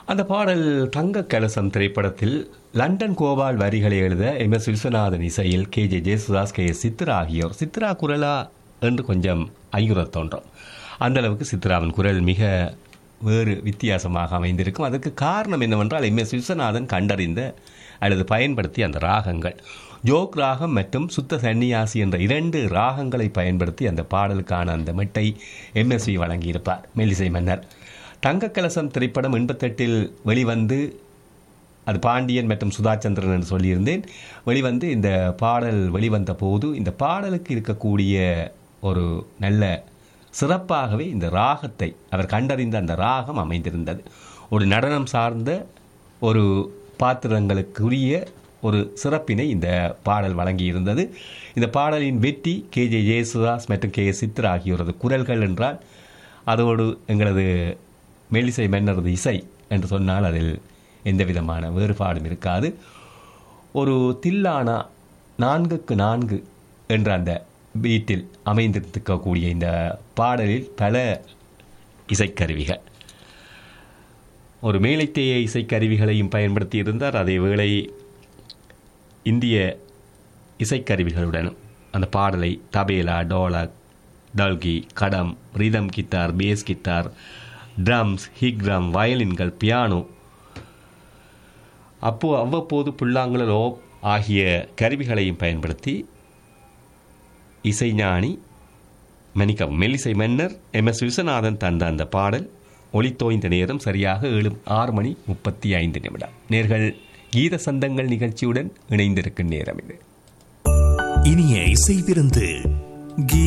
அந்த பாடல் தங்க கலசம் திரைப்படத்தில் லண்டன் கோபால் வரிகளை எழுத எம் எஸ் விஸ்வநாதன் இசையில் K J Yesudas K S Chithra ஆகியோர் சித்ரா குரலா என்று கொஞ்சம் ஐயுறத் தோன்றும் அந்த அளவுக்கு சித்ராவின் குரல் மிக வேறு வித்தியாசமாக அமைந்திருக்கும் அதற்கு காரணம் என்னவென்றால் எம் எஸ் விஸ்வநாதன் கண்டறிந்த அல்லது பயன்படுத்திய அந்த ராகங்கள் ஜோக் ராகம் மற்றும் சுத்த சன்னியாசி என்ற இரண்டு ராகங்களை பயன்படுத்தி அந்த பாடலுக்கான அந்த மெட்டை எம்எஸ்வி வழங்கியிருப்பார் மெல்லிசை மன்னர் தங்கக்கலசம் திரைப்படம் எண்பத்தெட்டில் வெளிவந்து அது பாண்டியன் மற்றும் சுதாச்சந்திரன் என்று சொல்லியிருந்தேன் வெளிவந்து இந்த பாடல் வெளிவந்த போது இந்த பாடலுக்கு இருக்கக்கூடிய ஒரு நல்ல சிறப்பாகவே இந்த ராகத்தை அவர் கண்டறிந்த அந்த ராகம் அமைந்திருந்தது ஒரு நடனம் சார்ந்த ஒரு பாத்திரங்களுக்குரிய ஒரு சிறப்பினை இந்த பாடல் வழங்கியிருந்தது இந்த பாடலின் வெற்றி கே ஜே ஜெயசுதாஸ் மற்றும் கே சித்ரா ஆகியோரது குரல்கள் என்றால் அதோடு எங்களது மெல்லிசை மன்னரது இசை என்று சொன்னால் அதில் எந்த விதமான வேறுபாடும் இருக்காது ஒரு தில்லானா நான்குக்கு நான்கு என்ற அந்த பீட்டில் அமைந்திருக்கக்கூடிய இந்த பாடலில் பல இசைக்கருவிகள் ஒரு மேலைத்தேய இசைக்கருவிகளையும் பயன்படுத்தி இருந்தார் அதே வேளை இந்திய இசைக்கருவிகளுடன் அந்த பாடலை tabla dholak dholki ghatam rhythm guitar bass guitar drums ஹிக்ரம் வயலின்கள் பியானோ அப்போ அவ்வப்போது புல்லாங்குழலோ ஆகிய கருவிகளையும் பயன்படுத்தி இசைஞானி மணிக்கம் மெல்லிசை மன்னர் எம் எஸ் விஸ்வநாதன் தந்த அந்த பாடல் ஒளித்தோய்ந்த நேரம் சரியாக ஏழு ஆறு மணி முப்பத்தி ஐந்து நிமிடம் நேர்கள் கீத சந்தங்கள் நிகழ்ச்சியுடன் இணைந்திருக்கும் நேரம் இது இனிய இசை விருந்து